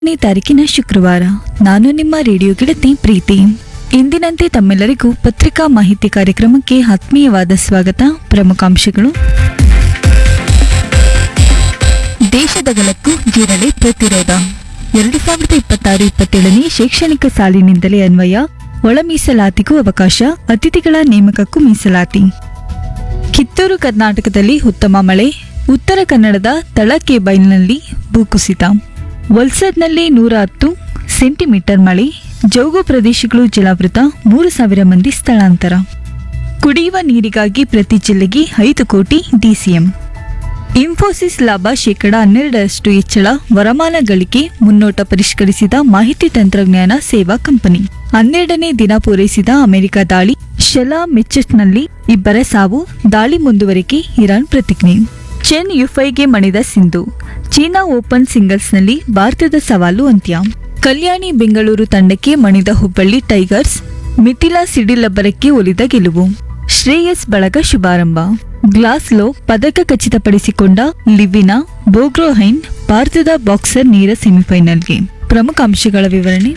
ನೇ ತಾರೀಕಿನ ಶುಕ್ರವಾರ ನಾನು ನಿಮ್ಮ ರೇಡಿಯೋ ಗೆಳತಿ ಪ್ರೀತಿ ಎಂದಿನಂತೆ ತಮ್ಮೆಲ್ಲರಿಗೂ ಪತ್ರಿಕಾ ಮಾಹಿತಿ ಕಾರ್ಯಕ್ರಮಕ್ಕೆ ಆತ್ಮೀಯವಾದ ಸ್ವಾಗತ ಪ್ರಮುಖಾಂಶಗಳು ದೇಶದಗಲಕ್ಕೂ ಜಿರಳೆ ಪ್ರತಿರೋಧ ಎರಡು ಸಾವಿರದ ಇಪ್ಪತ್ತಾರು ಇಪ್ಪತ್ತೇಳನೇ ಶೈಕ್ಷಣಿಕ ಸಾಲಿನಿಂದಲೇ ಅನ್ವಯ ಒಳ ಮೀಸಲಾತಿಗೂ ಅವಕಾಶ ಅತಿಥಿಗಳ ನೇಮಕಕ್ಕೂ ಮೀಸಲಾತಿ ಕಿತ್ತೂರು ಕರ್ನಾಟಕದಲ್ಲಿ ಉತ್ತಮ ಮಳೆ ಉತ್ತರ ಕನ್ನಡದ ತಳಕೇಬೈಲ್ನಲ್ಲಿ ಭೂಕುಸಿತ ವಲ್ಸದ್ನಲ್ಲಿ ನೂರ ಹತ್ತು ಸೆಂಟಿಮೀಟರ್ ಮಳೆ ಜೌಗು ಪ್ರದೇಶಗಳು ಜಲಾವೃತ ಮೂರು ಸಾವಿರ ಮಂದಿ ಸ್ಥಳಾಂತರ ಕುಡಿಯುವ ನೀರಿಗಾಗಿ ಪ್ರತಿ ಜಿಲ್ಲೆಗೆ ಐದು ಕೋಟಿ ಡಿಸಿಎಂ ಇನ್ಫೋಸಿಸ್ ಲಾಭ ಶೇಕಡ ಹನ್ನೆರಡರಷ್ಟು ಹೆಚ್ಚಳ ವರಮಾನ ಗಳಿಕೆ ಮುನ್ನೋಟ ಪರಿಷ್ಕರಿಸಿದ ಮಾಹಿತಿ ತಂತ್ರಜ್ಞಾನ ಸೇವಾ ಕಂಪನಿ ಹನ್ನೆರಡನೇ ದಿನ ಪೂರೈಸಿದ ಅಮೆರಿಕ ದಾಳಿ ಶೆಲಾ ಮೆಚ್ಚೆಟ್ನಲ್ಲಿ ಇಬ್ಬರ ಸಾವು ದಾಳಿ ಮುಂದುವರಿಕೆ ಇರಾನ್ ಪ್ರತಿಜ್ಞೆ ಚೆನ್ ಯುಫೈಗೆ ಮಣಿದ ಸಿಂಧು ಚೀನಾ ಓಪನ್ ಸಿಂಗಲ್ಸ್ನಲ್ಲಿ ಭಾರತದ ಸವಾಲು ಅಂತ್ಯ ಕಲ್ಯಾಣಿ ಬೆಂಗಳೂರು ತಂಡಕ್ಕೆ ಮಣಿದ ಹುಬ್ಬಳ್ಳಿ ಟೈಗರ್ಸ್ ಮಿಥಿಲಾ ಸಿಡಿಲಬ್ಬರಕ್ಕೆ ಒಲಿದ ಗೆಲುವು ಶ್ರೇಯಸ್ ಬಳಗ ಶುಭಾರಂಭ ಗ್ಲಾಸ್ಲೋ ಪದಕ ಖಚಿತಪಡಿಸಿಕೊಂಡ ಲಿವಿನಾ ಬೋಗ್ರೋಹೈನ್ ಭಾರತದ ಬಾಕ್ಸರ್ ನೇರ ಸೆಮಿಫೈನಲ್ಗೆ ಪ್ರಮುಖ ಅಂಶಗಳ ವಿವರಣೆ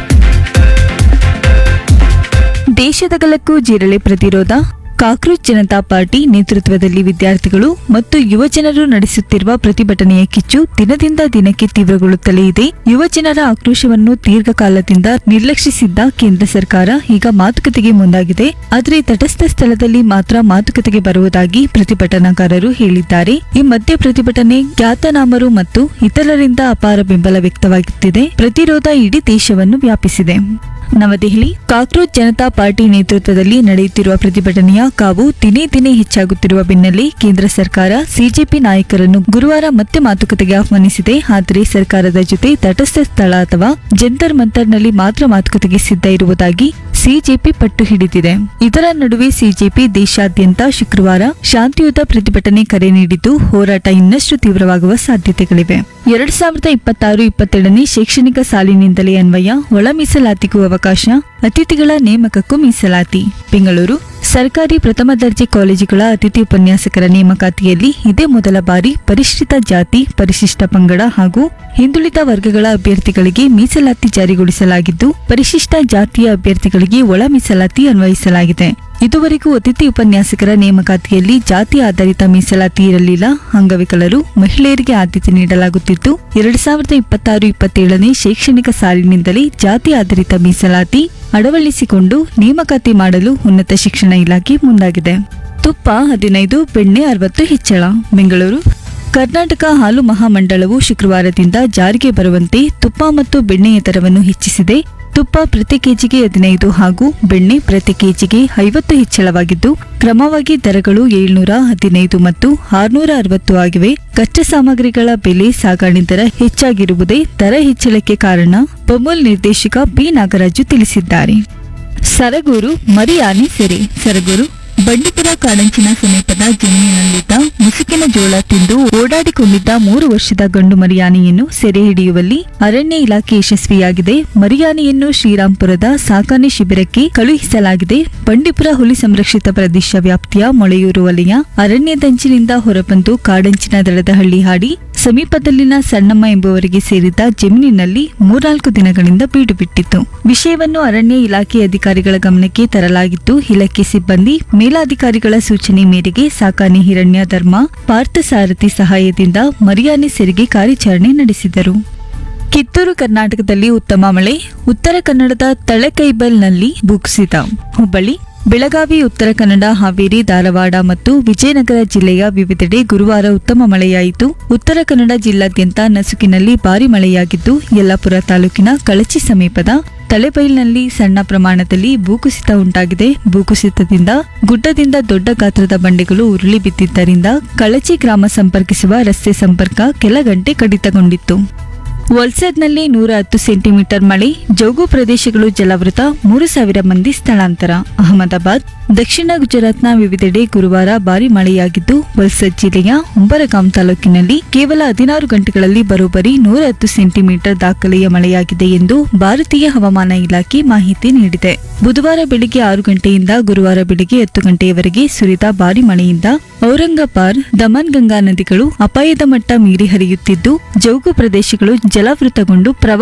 ದೇಶದಗಲಕ್ಕೂ ಜಿರಳೆ ಪ್ರತಿರೋಧ ಕಾಕ್ರೋಚ್ ಜನತಾ ಪಾರ್ಟಿ ನೇತೃತ್ವದಲ್ಲಿ ವಿದ್ಯಾರ್ಥಿಗಳು ಮತ್ತು ಯುವಜನರು ನಡೆಸುತ್ತಿರುವ ಪ್ರತಿಭಟನೆಯ ಕಿಚ್ಚು ದಿನದಿಂದ ದಿನಕ್ಕೆ ತೀವ್ರಗೊಳ್ಳುತ್ತಲೇ ಇದೆ ಯುವಜನರ ಆಕ್ರೋಶವನ್ನು ದೀರ್ಘಕಾಲದಿಂದ ನಿರ್ಲಕ್ಷಿಸಿದ್ದ ಕೇಂದ್ರ ಸರ್ಕಾರ ಈಗ ಮಾತುಕತೆಗೆ ಮುಂದಾಗಿದೆ ಆದರೆ ತಟಸ್ಥ ಸ್ಥಳದಲ್ಲಿ ಮಾತ್ರ ಮಾತುಕತೆಗೆ ಬರುವುದಾಗಿ ಪ್ರತಿಭಟನಾಕಾರರು ಹೇಳಿದ್ದಾರೆ ಈ ಮಧ್ಯೆ ಪ್ರತಿಭಟನೆ ಖ್ಯಾತನಾಮರು ಮತ್ತು ಇತರರಿಂದ ಅಪಾರ ಬೆಂಬಲ ವ್ಯಕ್ತವಾಗುತ್ತಿದೆ ಪ್ರತಿರೋಧ ಇಡೀ ದೇಶವನ್ನು ವ್ಯಾಪಿಸಿದೆ ನವದೆಹಲಿ ಕಾಕ್ರೋಚ್ ಜನತಾ ಪಾರ್ಟಿ ನೇತೃತ್ವದಲ್ಲಿ ನಡೆಯುತ್ತಿರುವ ಪ್ರತಿಭಟನೆಯ ಕಾವು ದಿನೇ ದಿನೇ ಹೆಚ್ಚಾಗುತ್ತಿರುವ ಬೆನ್ನಲ್ಲೇ ಕೇಂದ್ರ ಸರ್ಕಾರ ಸಿಜೆಪಿ ನಾಯಕರನ್ನು ಗುರುವಾರ ಮತ್ತೆ ಮಾತುಕತೆಗೆ ಆಹ್ವಾನಿಸಿದೆ ಆದರೆ ಸರ್ಕಾರದ ಜೊತೆ ತಟಸ್ಥ ಸ್ಥಳ ಅಥವಾ ಜಂತರ್ ಮಂತರ್ನಲ್ಲಿ ಮಾತ್ರ ಮಾತುಕತೆಗೆ ಸಿದ್ಧ ಇರುವುದಾಗಿ ಸಿಜೆಪಿ ಪಟ್ಟು ಹಿಡಿದಿದೆ ಇದರ ನಡುವೆ ಸಿಜೆಪಿ ದೇಶಾದ್ಯಂತ ಶುಕ್ರವಾರ ಶಾಂತಿಯುತ ಪ್ರತಿಭಟನೆ ಕರೆ ನೀಡಿದ್ದು ಹೋರಾಟ ಇನ್ನಷ್ಟು ತೀವ್ರವಾಗುವ ಸಾಧ್ಯತೆಗಳಿವೆ ಎರಡ್ ಸಾವಿರದ ಇಪ್ಪತ್ತಾರು ಇಪ್ಪತ್ತೇಳನೇ ಶೈಕ್ಷಣಿಕ ಸಾಲಿನಿಂದಲೇ ಅನ್ವಯ ಒಳ ಮೀಸಲಾತಿಗೂ ಅವಕಾಶ ಅತಿಥಿಗಳ ನೇಮಕಕ್ಕೂ ಮೀಸಲಾತಿ ಬೆಂಗಳೂರು ಸರ್ಕಾರಿ ಪ್ರಥಮ ದರ್ಜೆ ಕಾಲೇಜುಗಳ ಅತಿಥಿ ಉಪನ್ಯಾಸಕರ ನೇಮಕಾತಿಯಲ್ಲಿ ಇದೇ ಮೊದಲ ಬಾರಿ ಪರಿಷ್ಕೃತ ಜಾತಿ ಪರಿಶಿಷ್ಟ ಪಂಗಡ ಹಾಗೂ ಹಿಂದುಳಿದ ವರ್ಗಗಳ ಅಭ್ಯರ್ಥಿಗಳಿಗೆ ಮೀಸಲಾತಿ ಜಾರಿಗೊಳಿಸಲಾಗಿದ್ದು ಪರಿಶಿಷ್ಟ ಜಾತಿಯ ಅಭ್ಯರ್ಥಿಗಳಿಗೆ ಒಳ ಮೀಸಲಾತಿ ಅನ್ವಯಿಸಲಾಗಿದೆ ಇದುವರೆಗೂ ಅತಿಥಿ ಉಪನ್ಯಾಸಕರ ನೇಮಕಾತಿಯಲ್ಲಿ ಜಾತಿ ಆಧಾರಿತ ಮೀಸಲಾತಿ ಇರಲಿಲ್ಲ ಅಂಗವಿಕಲರು ಮಹಿಳೆಯರಿಗೆ ಆದ್ಯತೆ ನೀಡಲಾಗುತ್ತಿದ್ದು ಎರಡ್ ಸಾವಿರದ ಇಪ್ಪತ್ತಾರು ಇಪ್ಪತ್ತೇಳನೇ ಶೈಕ್ಷಣಿಕ ಸಾಲಿನಿಂದಲೇ ಜಾತಿ ಆಧಾರಿತ ಮೀಸಲಾತಿ ಅಳವಡಿಸಿಕೊಂಡು ನೇಮಕಾತಿ ಮಾಡಲು ಉನ್ನತ ಶಿಕ್ಷಣ ಇಲಾಖೆ ಮುಂದಾಗಿದೆ ತುಪ್ಪ ಹದಿನೈದು ಬೆಣ್ಣೆ ಅರವತ್ತು ಹೆಚ್ಚಳ ಬೆಂಗಳೂರು ಕರ್ನಾಟಕ ಹಾಲು ಮಹಾಮಂಡಳವು ಶುಕ್ರವಾರದಿಂದ ಜಾರಿಗೆ ಬರುವಂತೆ ತುಪ್ಪ ಮತ್ತು ಬೆಣ್ಣೆಯ ದರವನ್ನು ಹೆಚ್ಚಿಸಿದೆ ತುಪ್ಪ ಪ್ರತಿ ಕೆಜಿಗೆ ಹದಿನೈದು ಹಾಗೂ ಬೆಣ್ಣೆ ಪ್ರತಿ ಕೆಜಿಗೆ ಐವತ್ತು ಹೆಚ್ಚಳವಾಗಿದ್ದು ಕ್ರಮವಾಗಿ ದರಗಳು ಏಳ್ನೂರ ಹದಿನೈದು ಮತ್ತು ಆರ್ನೂರ ಅರವತ್ತು ಆಗಿವೆ ಕಚ್ಚಾ ಸಾಮಗ್ರಿಗಳ ಬೆಲೆ ಸಾಗಣೆ ದರ ಹೆಚ್ಚಾಗಿರುವುದೇ ದರ ಹೆಚ್ಚಳಕ್ಕೆ ಕಾರಣ ಬಮೂಲ್ ನಿರ್ದೇಶಕ ಬಿ ನಾಗರಾಜು ತಿಳಿಸಿದ್ದಾರೆ ಸರಗೂರು ಮರಿಯಾನೆ ಸೆರೆ ಸರಗೂರು ಬಂಡೀಪುರ ಕಾಡಂಚಿನ ಸಮೀಪದ ಜಮೀನಿನಲ್ಲಿದ್ದ ಮುಸುಕಿನ ಜೋಳ ತಿಂದು ಓಡಾಡಿಕೊಂಡಿದ್ದ ಮೂರು ವರ್ಷದ ಗಂಡು ಮರಿಯಾನೆಯನ್ನು ಸೆರೆ ಹಿಡಿಯುವಲ್ಲಿ ಅರಣ್ಯ ಇಲಾಖೆ ಯಶಸ್ವಿಯಾಗಿದೆ ಮರಿಯಾನೆಯನ್ನು ಶ್ರೀರಾಂಪುರದ ಸಾಕಾಣೆ ಶಿಬಿರಕ್ಕೆ ಕಳುಹಿಸಲಾಗಿದೆ ಬಂಡೀಪುರ ಹುಲಿ ಸಂರಕ್ಷಿತ ಪ್ರದೇಶ ವ್ಯಾಪ್ತಿಯ ಮೊಳೆಯೂರು ವಲಯ ಅರಣ್ಯದಂಚಿನಿಂದ ಹೊರಬಂದು ಕಾಡಂಚಿನ ದಡದಹಳ್ಳಿ ಹಾಡಿ ಸಮೀಪದಲ್ಲಿನ ಸಣ್ಣಮ್ಮ ಎಂಬುವರಿಗೆ ಸೇರಿದ್ದ ಜಮೀನಿನಲ್ಲಿ ಮೂರ್ನಾಲ್ಕು ದಿನಗಳಿಂದ ಬೀಡು ಬಿಟ್ಟಿತ್ತು ವಿಷಯವನ್ನು ಅರಣ್ಯ ಇಲಾಖೆ ಅಧಿಕಾರಿಗಳ ಗಮನಕ್ಕೆ ತರಲಾಗಿದ್ದು ಇಲಾಖೆ ಸಿಬ್ಬಂದಿ ಮೇಲಾಧಿಕಾರಿಗಳ ಸೂಚನೆ ಮೇರೆಗೆ ಸಾಕಾಣೆ ಹಿರಣ್ಯ ಧರ್ಮ ಪಾರ್ಥಸಾರಥಿ ಸಹಾಯದಿಂದ ಮರಿಯಾನೆ ಸೆರೆಗೆ ಕಾರ್ಯಾಚರಣೆ ನಡೆಸಿದರು ಕಿತ್ತೂರು ಕರ್ನಾಟಕದಲ್ಲಿ ಉತ್ತಮ ಮಳೆ ಉತ್ತರ ಕನ್ನಡದ ತಳೆಕೈಬಲ್ನಲ್ಲಿ ಭೂಕುಸಿತ ಹುಬ್ಬಳ್ಳಿ ಬೆಳಗಾವಿ ಉತ್ತರ ಕನ್ನಡ ಹಾವೇರಿ ಧಾರವಾಡ ಮತ್ತು ವಿಜಯನಗರ ಜಿಲ್ಲೆಯ ವಿವಿಧೆಡೆ ಗುರುವಾರ ಉತ್ತಮ ಮಳೆಯಾಯಿತು ಉತ್ತರ ಕನ್ನಡ ಜಿಲ್ಲಾದ್ಯಂತ ನಸುಕಿನಲ್ಲಿ ಭಾರಿ ಮಳೆಯಾಗಿದ್ದು ಯಲ್ಲಾಪುರ ತಾಲೂಕಿನ ಕಳಚಿ ಸಮೀಪದ ತಳೆಬೈಲ್ನಲ್ಲಿ ಸಣ್ಣ ಪ್ರಮಾಣದಲ್ಲಿ ಭೂಕುಸಿತ ಉಂಟಾಗಿದೆ ಭೂಕುಸಿತದಿಂದ ಗುಡ್ಡದಿಂದ ದೊಡ್ಡ ಗಾತ್ರದ ಬಂಡೆಗಳು ಉರುಳಿ ಬಿದ್ದಿದ್ದರಿಂದ ಕಳಚಿ ಗ್ರಾಮ ಸಂಪರ್ಕಿಸುವ ರಸ್ತೆ ಸಂಪರ್ಕ ಕೆಲ ಗಂಟೆ ಕಡಿತಗೊಂಡಿತ್ತು ವಲ್ಸದ್ನಲ್ಲಿ ನೂರ ಹತ್ತು ಸೆಂಟಿಮೀಟರ್ ಮಳೆ ಜೌಗು ಪ್ರದೇಶಗಳು ಜಲಾವೃತ ಮೂರು ಸಾವಿರ ಮಂದಿ ಸ್ಥಳಾಂತರ ಅಹಮದಾಬಾದ್ ದಕ್ಷಿಣ ಗುಜರಾತ್ನ ವಿವಿಧೆಡೆ ಗುರುವಾರ ಭಾರಿ ಮಳೆಯಾಗಿದ್ದು ವಲ್ಸದ್ ಜಿಲ್ಲೆಯ ಉಂಬರಗಾಂ ತಾಲೂಕಿನಲ್ಲಿ ಕೇವಲ ಹದಿನಾರು ಗಂಟೆಗಳಲ್ಲಿ ಬರೋಬ್ಬರಿ ನೂರ ಹತ್ತು ಸೆಂಟಿಮೀಟರ್ ದಾಖಲೆಯ ಮಳೆಯಾಗಿದೆ ಎಂದು ಭಾರತೀಯ ಹವಾಮಾನ ಇಲಾಖೆ ಮಾಹಿತಿ ನೀಡಿದೆ ಬುಧವಾರ ಬೆಳಿಗ್ಗೆ ಆರು ಗಂಟೆಯಿಂದ ಗುರುವಾರ ಬೆಳಿಗ್ಗೆ ಹತ್ತು ಗಂಟೆಯವರೆಗೆ ಸುರಿದ ಭಾರಿ ಮಳೆಯಿಂದ ಔರಂಗಾಬಾದ್ ದಮನ್ ಗಂಗಾ ನದಿಗಳು ಅಪಾಯದ ಮಟ್ಟ ಮೀರಿ ಹರಿಯುತ್ತಿದ್ದು ಜೌಗು ಪ್ರದೇಶಗಳು ಜಲಾವೃತಗೊಂಡು ಪ್ರವಾಹ